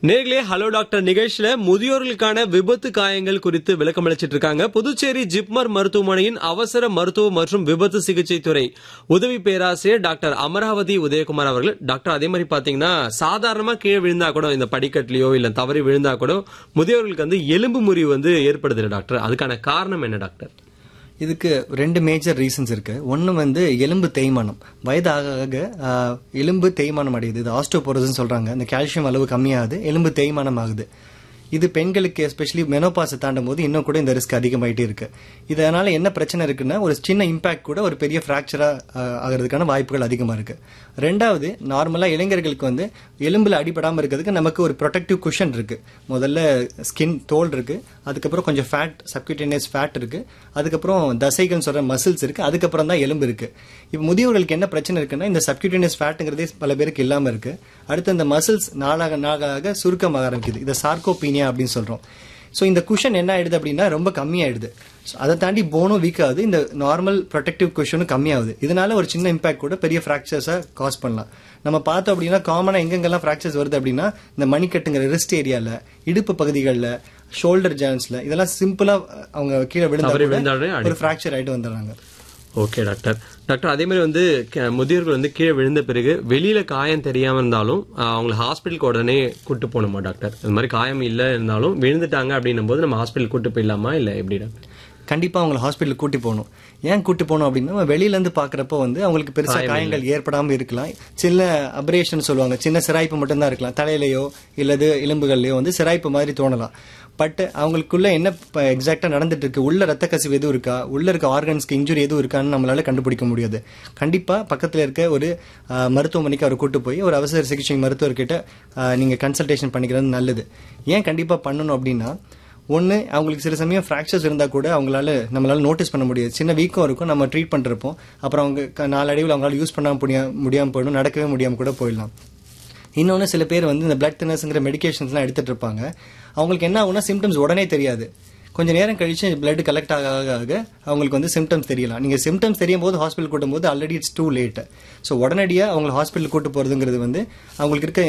நேர்களே hello doctor நிகழ்ச்சியில முதியோர்களுக்கான விபத்து காயங்கள் குறித்து விளக்கம் அளிச்சிட்டு இருக்காங்க புதுச்சேரி ஜிப்மர் மருத்துவமனையின் அவசர மருத்துவ மற்றும் விபத்து சிகிச்சை துறை உதவி பேராசிரியர் டாக்டர் அமராவதி உதயகுமார் அவர்கள் டாக்டர் அதே மாதிரி பாத்தீங்கன்னா சாதாரணமா கீழே விழுந்தா கூட இந்த படிக்கட்டுலயோ இல்ல தவறி விழுந்தா கூட முதியோர்களுக்கு வந்து எலும்பு முறிவு வந்து ஏற்படுது இல்ல டாக்டர் அதுக்கான காரணம் என்ன டாக்டர் இதுக்கு ரெண்டு மேஜர் ரீசன்ஸ் இருக்கு ஒன்று வந்து எலும்பு தேய்மானம் வயது ஆக ஆக ஆஹ், எலும்பு தேய்மானம் அடையுது இது ஆஸ்டோபோரோஸ்னு சொல்றாங்க இந்த கால்சியம் அளவு கம்மியாகுது எலும்பு தேய்மானம் ஆகுது இது பெண்களுக்கு எஸ்பெஷலி மெனோபாஸை தாண்டும் போது இன்னும் கூட இந்த ரிஸ்க் அதிகமாயிட்டே இருக்கு இதனால என்ன பிரச்சனை இருக்குன்னா ஒரு சின்ன இம்பாக்ட் கூட ஒரு பெரிய ஃப்ராக்சரா ஆகிறதுக்கான வாய்ப்புகள் அதிகமா இருக்கு ரெண்டாவது நார்மலா இளைஞர்களுக்கு வந்து எலும்புல அடிபடாம இருக்கிறதுக்கு நமக்கு ஒரு ப்ரொடெக்டிவ் குஷன் இருக்கு முதல்ல ஸ்கின் தோல் இருக்கு அதுக்கப்புறம் கொஞ்சம் ஃபேட் சப்கியூட்டேனியஸ் ஃபேட் இருக்கு அதுக்கப்புறம் தசைகள் சொல்ற மசில்ஸ் இருக்கு அதுக்கப்புறம் தான் எலும்பு இருக்கு இப்போ முதியவர்களுக்கு என்ன பிரச்சனை இருக்குன்னா இந்த சப்கியூட்டேனியஸ் ஃபேட்டுங்கிறதே பல பேருக்கு இல்லாம இருக்கு அடுத்து இந்த மசில்ஸ் நாளாக நாளாக சுருக்கமாக ஆரம்பிக்குது இதை சார்கோபீனியா அப்படின்னு சொல்றோம் ஸோ இந்த குஷன் என்ன ஆயிடுது அப்படின்னா ரொம்ப கம்மியாயிடுது So அதை தாண்டி போனும் வீக் ஆகுது இந்த நார்மல் ப்ரொடெக்டிவ் குஷனும் கம்மியாகுது இதனால ஒரு சின்ன இம்பாக்ட் கூட பெரிய ஃப்ராக்சர்ஸை காஸ் பண்ணலாம் நம்ம பார்த்தோம் அப்படின்னா காமனாக எங்கெங்கெல்லாம் ஃப்ராக்சர்ஸ் வருது அப்படின்னா இந்த மணிக்கட்டுங்கிற ரிஸ்ட் ஏரியாவில் இடுப்பு பகுதிகளில் ஷோல்டர் ஜாயின்ஸ்ல இதெல்லாம் சிம்பிளா அவங்க கீழே தவறி விழுந்தா விழுந்தாலே கூட ஒரு ஃப்ராக்சர் ஆயிட்டு வந்துடுறாங்க ஓகே டாக்டர் டாக்டர் அதே மாதிரி வந்து க- முதியோர்கள் வந்து கீழே விழுந்த பிறகு வெளியில காயம் தெரியாம இருந்தாலும் ஆஹ், அவங்களை ஹாஸ்பிட்டலுக்கு உடனே கூட்டு போகணுமா டாக்டர் இந்த மாதிரி காயம் இல்ல இருந்தாலும் விழுந்துட்டாங்க அப்படின்னும் போது நம்ம ஹாஸ்பிட்டல் கூட்டு போயிடலாமா இல்ல எப்படி டாக்டர் கண்டிப்பா அவங்களை ஹாஸ்பிட்டலுக்கு கூட்டி போகணும் ஏன் கூட்டி போகணும் அப்படின்னா நம்ம வெளியில இருந்து பாக்குறப்போ வந்து அவங்களுக்கு பெருசா காயங்கள் ஏற்படாம இருக்கலாம் சின்ன அபரேஷன் சொல்லுவாங்க சின்ன சிராய்ப்பு மட்டும்தான் இருக்கலாம் தலையிலயோ இல்லது எலும்புகள்லயோ வந்து சிராய்ப்பு மாதிரி தோணலாம் பட் அவங்களுக்குள்ள என்ன எக்ஸாக்டா நடந்துட்டு இருக்கு உள்ள ரத்த கசிவு எதுவும் இருக்கா உள்ள இருக்க ஆர்கன்ஸ்க்கு இன்ஜுரி எதுவும் இருக்கான்னு நம்மளால கண்டுபிடிக்க முடியாது கண்டிப்பா பக்கத்துல இருக்க ஒரு ஆஹ், மருத்துவமனைக்கு அவர் கூட்டு போய் ஒரு அவசர சிகிச்சை மருத்துவர்கிட்ட ஆஹ், நீங்க கன்சல்டேஷன் பண்ணிக்கிறது நல்லது ஏன் கண்டிப்பா பண்ணணும் அப்படின்னா ஒன்று அவங்களுக்கு சில சமயம் ஃப்ராக்சர்ஸ் இருந்தால் கூட அவங்களால நம்மளால நோட்டீஸ் பண்ண முடியாது சின்ன வீக்கம் இருக்கும் நம்ம ட்ரீட் பண்ணிருப்போம் அப்புறம் அவங்க க- நாளடைவில் அவங்களால யூஸ் பண்ண முடியாம முடியாமல் போயிடும் நடக்கவே முடியாமல் கூட போயிடலாம் இன்னொன்று சில பேர் வந்து இந்த பிளட் தினஸ்ங்கிற மெடிகேஷன்ஸ்லாம் எடுத்துட்டு இருப்பாங்க அவங்களுக்கு என்ன ஆகும்னா சிம்டம்ஸ் உடனே தெரியாது கொஞ்ச நேரம் கழிச்சு பிளட் கலெக்ட் ஆக ஆக ஆக அவங்களுக்கு வந்து சிம்டம்ஸ் தெரியலாம் நீங்க சிம்டம்ஸ் தெரியும் போது ஹாஸ்பிட்டல் கூட்டும் போது already it's too late so உடனடியாக அவங்களை ஹாஸ்பிட்டல் கூட்டு போறதுங்கிறது வந்து அவங்களுக்கு இருக்க